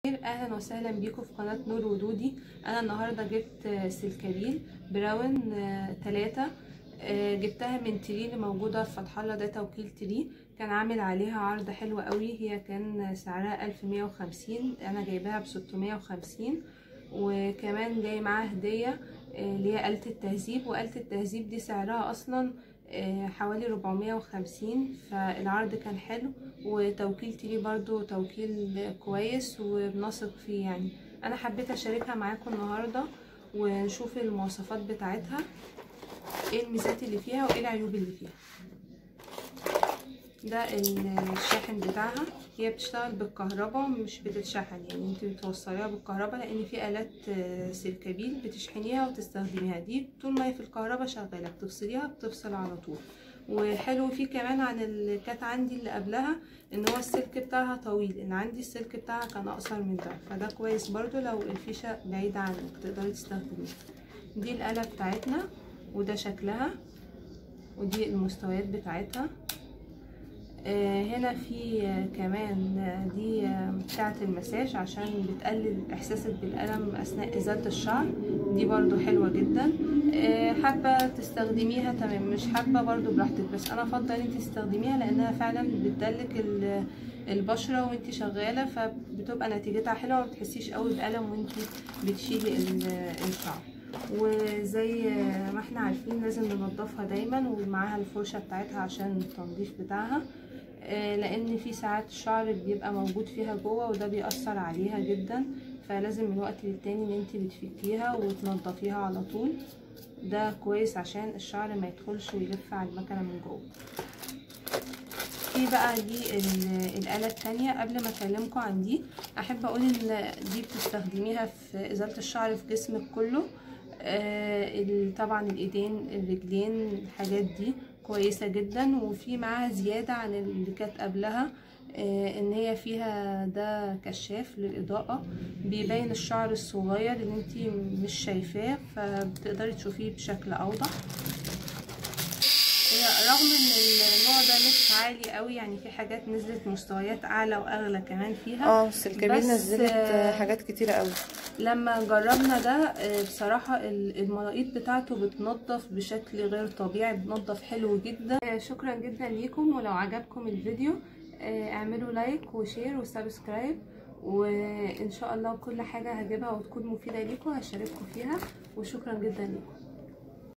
اهلا وسهلا بيكم في قناه نور ودودي انا النهارده جبت سلكبيل براون ثلاثة جبتها من تري اللي موجوده في فتح الله ده توكيل تري كان عامل عليها عرض حلو قوي هي كان سعرها 1150 انا جايباها ب 650 وكمان جاي معاها هديه اللي هي آلة التهذيب وآلة التهذيب دي سعرها اصلا حوالي 450 فالعرض كان حلو وتوكيل تري برضو توكيل كويس وبنثق فيه يعني انا حبيت اشاركها معاكم النهارده ونشوف المواصفات بتاعتها ايه الميزات اللي فيها وايه العيوب اللي فيها ده الشاحن بتاعها هي بتشتغل بالكهرباء مش بتتشحن يعني انت بتوصليها بالكهرباء لان في الات سلكبيل بتشحنيها وتستخدميها دي طول ما هي في الكهرباء شغاله بتفصليها بتفصل على طول وحلو فيه كمان عن اللي كانت عندي اللي قبلها ان هو السلك بتاعها طويل ان عندي السلك بتاعها كان اقصر من ده فده كويس برضو لو الفيشه بعيده عنك تقدري تستخدميها دي الاله بتاعتنا وده شكلها ودي المستويات بتاعتها هنا في كمان دي بتاعة المساج عشان بتقلل احساسك بالألم اثناء ازالة الشعر دي برضو حلوة جدا حابة تستخدميها تمام مش حابة برضو براحتك بس انا افضل انت تستخدميها لانها فعلا بتدلك البشرة وانت شغالة فبتبقى نتيجتها حلوة وما بتحسيش قوي بألم وانت بتشيلي الشعر وزي ما احنا عارفين لازم ننضفها دايما ومعاها الفرشة بتاعتها عشان التنظيف بتاعها لان في ساعات الشعر بيبقى موجود فيها جوه وده بيأثر عليها جدا فلازم من وقت للتاني ان انت بتفكيها وتنضفيها على طول ده كويس عشان الشعر ما يدخلش ويلف على المكنه من جوه في بقى دي الآلة التانية قبل ما اكلمكم عن دي احب اقول ان دي بتستخدميها في ازالة الشعر في جسمك كله آه طبعا الايدين الرجلين الحاجات دي كويسة جدا وفي معاها زيادة عن اللي كانت قبلها آه ان هي فيها ده كشاف للاضاءة بيبين الشعر الصغير اللي انتي مش شايفاه فبتقدري تشوفيه بشكل اوضح رغم ان النوع ده مش عالي قوي يعني في حاجات نزلت مستويات اعلى واغلى كمان فيها اه السلكبيل نزلت حاجات كتيره قوي لما جربنا ده بصراحه المراقيط بتاعته بتنضف بشكل غير طبيعي بتنضف حلو جدا شكرا جدا ليكم ولو عجبكم الفيديو اعملوا لايك وشير وسبسكرايب وان شاء الله كل حاجه هجيبها وتكون مفيده ليكم هشارككم فيها وشكرا جدا ليكم